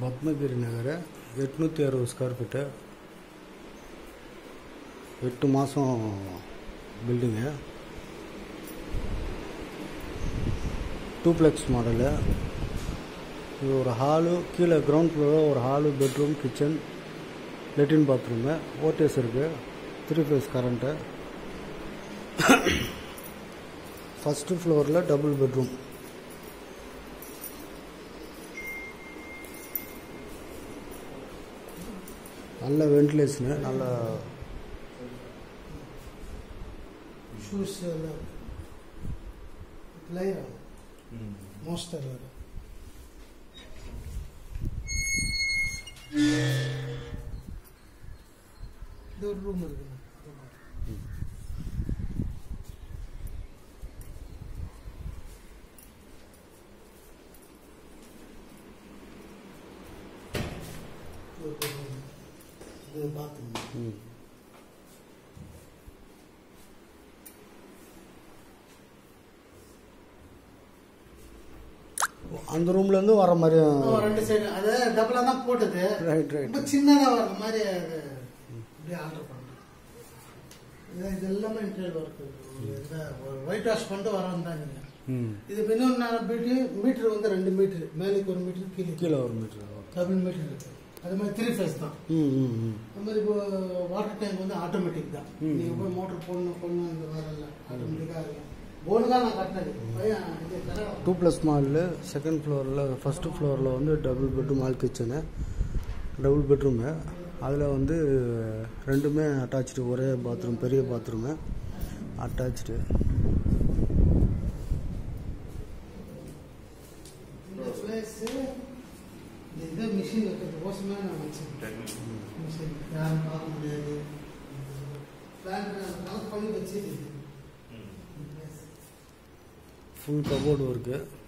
பத்மகிரி நகர் எட்நூற்றி அறுபது square feet எட்டு மாதம் பில்டிங்கு டூப்ளெக்ஸ் மாடலு இது ஒரு ஹாலு கீழே கிரவுண்ட் ஃப்ளோரில் ஒரு ஹாலு பெட்ரூம் கிச்சன் லெட்டின் பாத்ரூமு ஓடிஎஸ் இருக்குது த்ரீ ஃபேஸ் கரண்ட்டு ஃபஸ்ட்டு ஃப்ளோரில் டபுள் பெட்ரூம் நல்ல வென்டிலேஷனு நல்ல ಶೂಸ್ ಎಲ್ಲ ಲೈರ್ ಮೋಸ್ಟರ್ ಅದು இது ஒரு ரூம் இருக்கு இது பாத்ரூம் ம் அந்த ரூம்லேருந்து வர மாதிரி ரெண்டு சைடு அது டபுளா தான் போட்டது ரைட் ரைட் ரொம்ப சின்னதா வர மாதிரி அது அப்படியே ஆர்டர் பண்ணேன் இது இது எல்லாமே இன்டீரியர் ஒர்க் ஒயிட் வாஷ் பண்ணிட்டு வரவன் தான் நீங்க ம் இது இன்னொன்று பியூட்டி மீட்டர் வந்து ரெண்டு மீட்டர் மேலுக்கு ஒரு மீட்டர் கீழே கீழே ஒரு மீட்டர் டபுள் மீட்டர் இருக்கு அது மாதிரி த்ரீ ஃபேஸ் தான் ம் ம் ம் அது மாதிரி இப்போ வாட்டர் டேங்க் வந்து ஆட்டோமேட்டிக் தான் ம். நீங்க போய் மோட்டர் போடணும் போடணும் இந்த மாதிரி இல்லை ஆட்டோமேட்டிக்காக இருக்கும் போனுக்காக நான் கட்டினது பையன் இது கடை டூ ப்ளஸ் மாலில் செகண்ட் ஃப்ளோரில் ஃபஸ்ட்டு ஃப்ளோரில் வந்து double bedroom hall kitchen double bedroom அதில் வந்து ரெண்டுமே அட்டாச்சு ஒரே பாத்ரூம் பெரிய பாத்ரூமு அட்டாச்சு இந்த பிளேஸ் இந்த இது மிஷின் வைக்கிறது கோசமே நான் வச்சேன் மிஷின் யாரும் பார்க்க முடியாது பிளான் கனெக்ட் பண்ணி வச்சது இது. இந்த place. Full cupboard work